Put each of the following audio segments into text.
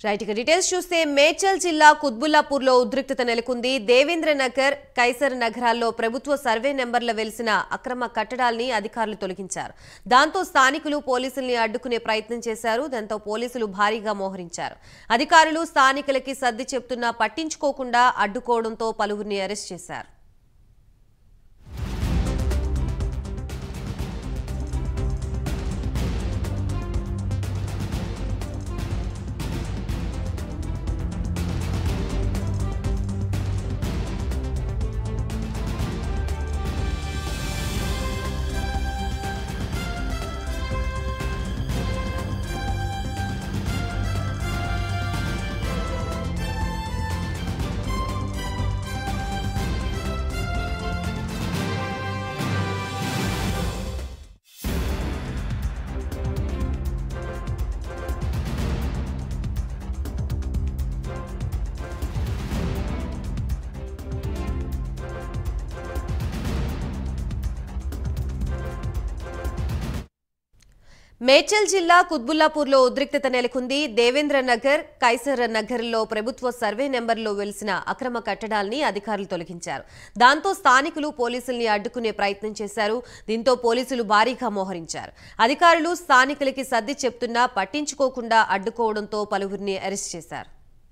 right ఇక details చూస్తే మేడ్చల్ జిల్లా కుత్బుల్లాపూర్లో ఉద్రిక్తత నెలకొంది దేవేంద్ర నగర్ కైసర్ నగరాల్లో ప్రభుత్వ సర్వే నెంబర్ల వెలిసిన అక్రమ కట్టడాల్ని అధికారులు తొలగించారు దాంతో స్థానికులు పోలీసుల్ని అడ్డుకునే ప్రయత్నం చేశారు దాంతో పోలీసులు భారీగా మోహరించారు అధికారులు స్థానికులకి సర్ది చెప్తున్నా పట్టించుకోకుండా అడ్డుకోవడంతో పలువురిని అరెస్ట్ చేశారు మేడ్చల్ జిల్లా కుత్బుల్లాపూర్లో ఉద్రిక్తత నెలకొంది దేవేంద్ర నగర్ కైసర్ నగర్లో ప్రభుత్వ సర్వే నెంబర్లో వెలిసిన అక్రమ కట్టడాల్ని అధికారులు తొలగించారు దాంతో స్థానికులు పోలీసుల్ని అడ్డుకునే ప్రయత్నం చేశారు దీంతో పోలీసులు భారీగా మోహరించారు అధికారులు స్థానికులకి సర్ది చెప్తున్నా పట్టించుకోకుండా అడ్డుకోవడంతో పలువురిని అరెస్ట్ చేశారు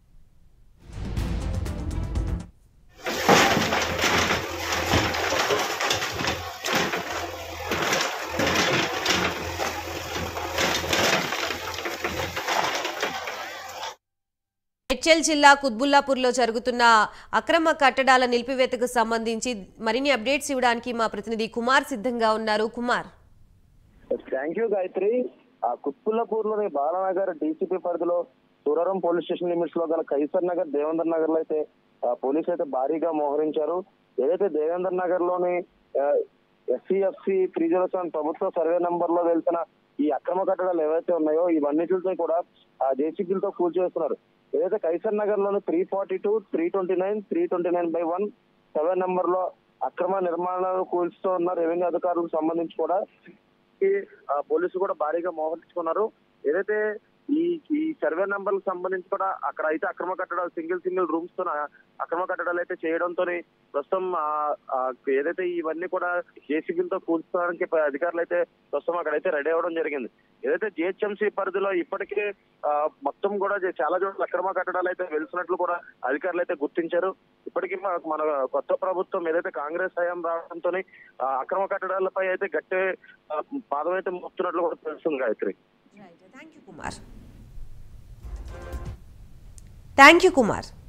మేడ్చల్ జిల్లా కుత్బుల్లాపూర్లో జరుగుతున్న అక్రమ కట్టడాల నిలిపివేతకు సంబంధించి మరిన్ని అప్డేట్స్ ఇవ్వడానికి మా ప్రతినిధి కుమార్ సిద్ధంగా ఉన్నారు కుమార్ థ్యాంక్ యూ గాయత్రి ఆ కుత్పుల్లపూర్ లోని బాలనగర్ డీసీపీ పరిధిలో సూరవరం పోలీస్ స్టేషన్ లిమిట్స్ లో గల కైసర్ నగర్ దేవేందర్ నగర్ లో అయితే ఆ, పోలీసులు అయితే భారీగా మోహరించారు ఏదైతే దేవేందర్ నగర్ లోని ఎస్సీఎఫ్సి త్రీ జీరో సెవెన్ ప్రభుత్వ సర్వే నంబర్ లో వెళ్తున్న ఈ అక్రమ కట్టడాలు ఏవైతే ఉన్నాయో ఇవన్నిటితో కూడా ఆ జేసీబీలతో కూల్చేస్తున్నారు ఏదైతే కైసర్ నగర్ లోని three forty two three twenty nine three twenty nine by one seven number లో అక్రమ నిర్మాణాలు కూల్చుతూ ఉన్న రెవెన్యూ అధికారులకు సంబంధించి కూడా ఈ ఆ, పోలీసులు కూడా భారీగా మోహరించుకున్నారు ఏదైతే ఈ ఈ సర్వే నంబర్లకు సంబంధించి కూడా అక్కడ అయితే అక్రమ కట్టడాలు సింగిల్ సింగిల్ రూమ్స్ తో అక్రమ కట్టడాలు అయితే చేయడంతో ప్రస్తుతం ఆ, ఆ, ఏదైతే ఇవన్నీ కూడా జేసీబీలతో కూల్చడానికి అధికారులు అయితే ప్రస్తుతం అక్కడైతే రెడీ అవ్వడం జరిగింది ఏదైతే జిహెచ్ఎంసీ పరిధిలో ఇప్పటికే ఆ, మొత్తం కూడా జే- చాలా చోట్ల అక్రమ కట్టడాలు అయితే వెలిసినట్లు కూడా అధికారులు అయితే గుర్తించారు ఇప్పటికీ మన- మన కొత్త ప్రభుత్వం ఏదైతే కాంగ్రెస్ హయాం రావడంతో అక్రమ కట్టడాలపై అయితే గట్టి ఆ, పాదం అయితే మోపుతున్నట్లు కూడా తెలుస్తుంది Gayatri thank you Kumar thank you Kumar